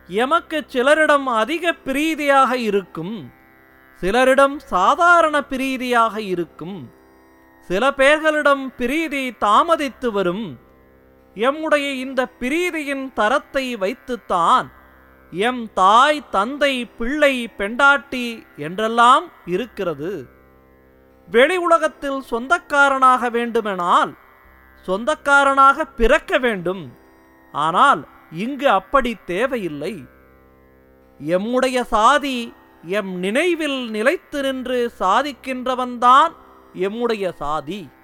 எமக்கு சிலரிடம் அதிக பிரீதியாக இருக்கும் சிலரிடம் சாதாரண பிரீதியாக இருக்கும் சில பேர்களிடம் பிரீதி தாமதித்து வரும் எம்முடைய இந்த பிரீதியின் தரத்தை வைத்துத்தான் எம் தாய் தந்தை பிள்ளை பெண்டாட்டி என்றெல்லாம் இருக்கிறது வெளி உலகத்தில் சொந்தக்காரனாக வேண்டுமெனால் சொந்தக்காரனாக பிறக்க வேண்டும் ஆனால் இங்கு அப்படி தேவையில்லை எம்முடைய சாதி எம் நினைவில் நிலைத்து நின்று சாதிக்கின்றவன்தான் எம்முடைய சாதி